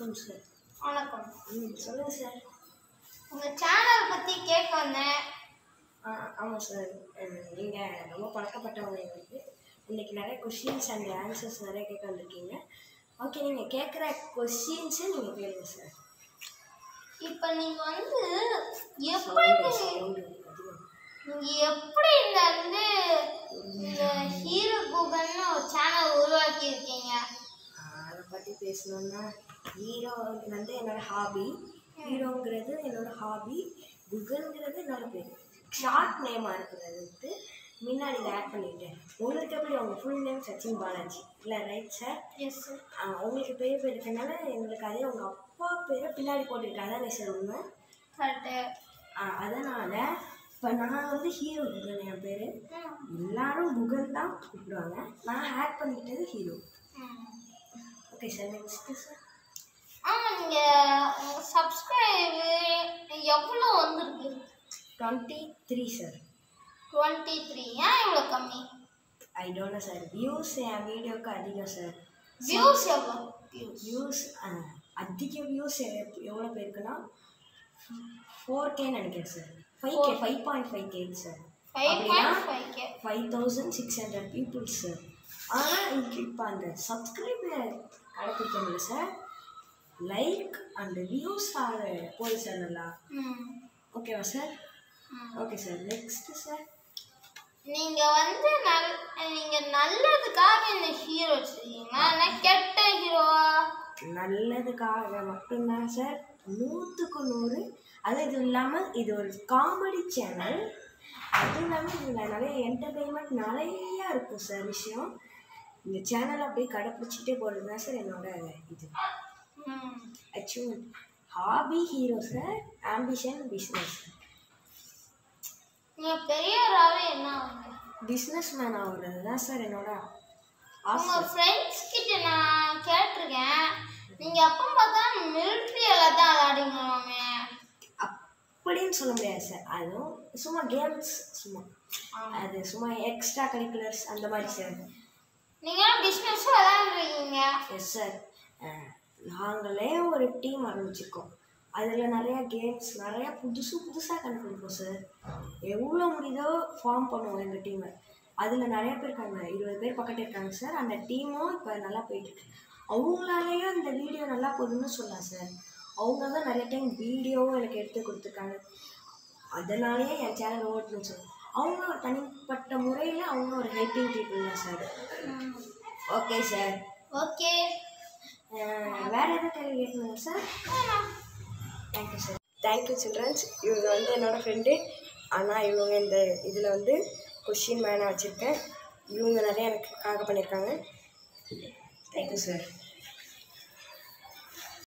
வணக்கம் சார் வணக்கம் ம் சொல்லுங்கள் சார் உங்கள் சேனல் பற்றி கேட்க வந்தேன் ஆ ஆமாம் சார் நீங்கள் ரொம்ப பழக்கப்பட்டவங்க எங்களுக்கு இன்றைக்கி நிறைய கொஷின்ஸ் அண்ட் ஆன்சர்ஸ் நிறைய கேட்க வந்திருக்கீங்க ஓகே நீங்கள் கேட்குற கொஷின்ஸை நீங்கள் கேளுங்க சார் இப்போ நீங்கள் வந்து எப்படி சவுண்டு அதிகம் நீங்கள் எப்படி இந்த வந்து இந்த ஹீரோ கூகள்னு ஒரு சேனல் உருவாக்கி இருக்கீங்க அதை பற்றி பேசணுன்னா ஹீரோ வந்து என்னோட ஹாபி ஹீரோங்கிறது என்னோட ஹாபி குகல்ங்கிறது என்னோட பேர் ஷார்ட் நேமாக இருக்கிறது வந்து முன்னாடி இதை ஆட் பண்ணிட்டேன் உங்களுக்கு எப்படி உங்கள் ஃபுல் நேம் சச்சின் பாலாஜி இல்லை ரைட் சார் எஸ் சார் உங்களுக்கு பேர் பேர் இருக்கனால எங்களுக்கு அதே உங்கள் அப்பா பேரை பின்னாடி போட்டுருக்காங்க அதானே சார் உண்மை கரெக்டு அதனால் இப்போ நான் வந்து ஹீரோ குகல் என் பேர் எல்லாரும் குகல் தான் கூப்பிடுவாங்க நான் ஆட் பண்ணிக்கிட்டது hero okay sir next sir ஆமாம் நீங்கள் உங்கள் சப்ஸ்கிரைபு எவ்வளோ வந்திருக்கு twenty three sir twenty three ஏன் இவ்வளோ கம்மி ஐ டோன்ட் சார் வியூஸ் என் வீடியோக்கு அதிகம் சார் வியூஸ் எவ்வளோ வியூஸ் வியூஸ் அதிக வியூஸ் எவ்வளோ பேருக்குன்னா ஃபோர் கே நினைக்கிறேன் sir five K five point five K sir five அப்படின்னா point five K five thousand six hundred peoples sir ஆனால் இங்கே இப்போ அந்த சப்ஸ்கிரைபர் கடைப்பிடிக்க முடியல சார் லைக் அண்ட் வியூஸ் ஆக போகுது சார் நல்லா ம் ஓகேவா சார் ம் ஓகே சார் நெக்ஸ்ட்டு சார் நீங்க வந்து நல் நீங்க நல்லதுக்காக இந்த ஹீரோ வச்சிருக்கீங்களா இல்லை கெட்ட ஹீரோவா நல்லதுக்காக மட்டும்தான் சார் நூற்றுக்கு நூறு அது இது இல்லாமல் இது ஒரு காமெடி சேனல் அதுவும் இல்லாமல் இதில் நிறைய என்டர்டெயின்மெண்ட் நிறையா இருக்கும் சார் விஷயம் இந்த சேனல் அப்படியே கடைப்பிடிச்சிட்டே போகிறது தான் சார் என்னோட இது ம் achievement hobby hero sir ambition business நீங்க பெரியவராகவே என்ன ஆகுங்க பிஸ்னஸ் மேன் ஆகுறது தான் சார் என்னோட உங்க ஆசை ஃப்ரெண்ட்ஸ் கிட்ட நான் கேட்டிருக்கேன் நீங்க அப்போ பார்த்தா மிலிட்ரி எல்லாம் தான் விளையாடிங்களாமே அப்படின்னு சொல்ல முடியாது சார் அதுவும் சும்மா கேம்ஸ் சும்மா அது சும்மா எக்ஸ்ட்ரா கரிக்குலர்ஸ் அந்த மாதிரி சார் நீங்க பிஸ்னஸும் விளையாண்டுருக்கீங்க எஸ் சார் நாங்களே ஒரு டீம் ஆரம்பிச்சிருக்கோம் அதில் நிறையா கேம்ஸ் நிறையா புதுசு புதுசாக கண்டுபிடிப்போம் சார் எவ்வளோ முடியுதோ ஃபார்ம் பண்ணுவோம் எங்கள் டீமை அதில் நிறைய பேர் இருக்காங்க இருபது பேர் பக்கத்தில் இருக்காங்க சார் அந்த டீமும் இப்போ நல்லா போயிட்டுருக்கு அவங்களாலேயும் இந்த வீடியோ நல்லா போகுதுன்னு சொல்லலாம் சார் அவங்க தான் நிறைய டைம் வீடியோவும் எனக்கு எடுத்து கொடுத்துருக்காங்க அதனாலேயே என் சேனல் ஓட்டணும் சார் அவங்க ஒரு தனிப்பட்ட முறையில் அவங்க ஒரு ஹெல்பிங் பீப்புள் தான் சார் ஓகே சார் ஓகே வேற எதாவது கேள்வி கேட்கணுங்க sir thank you sir thank you childrens இவங்க வந்து என்னோடய ஃப்ரெண்டு ஆனால் இவங்க இந்த இதில் வந்து கொஷின் மேனாக வச்சுருக்கேன் இவங்க நிறைய எனக்காக பண்ணியிருக்காங்க தேங்க்யூ சார்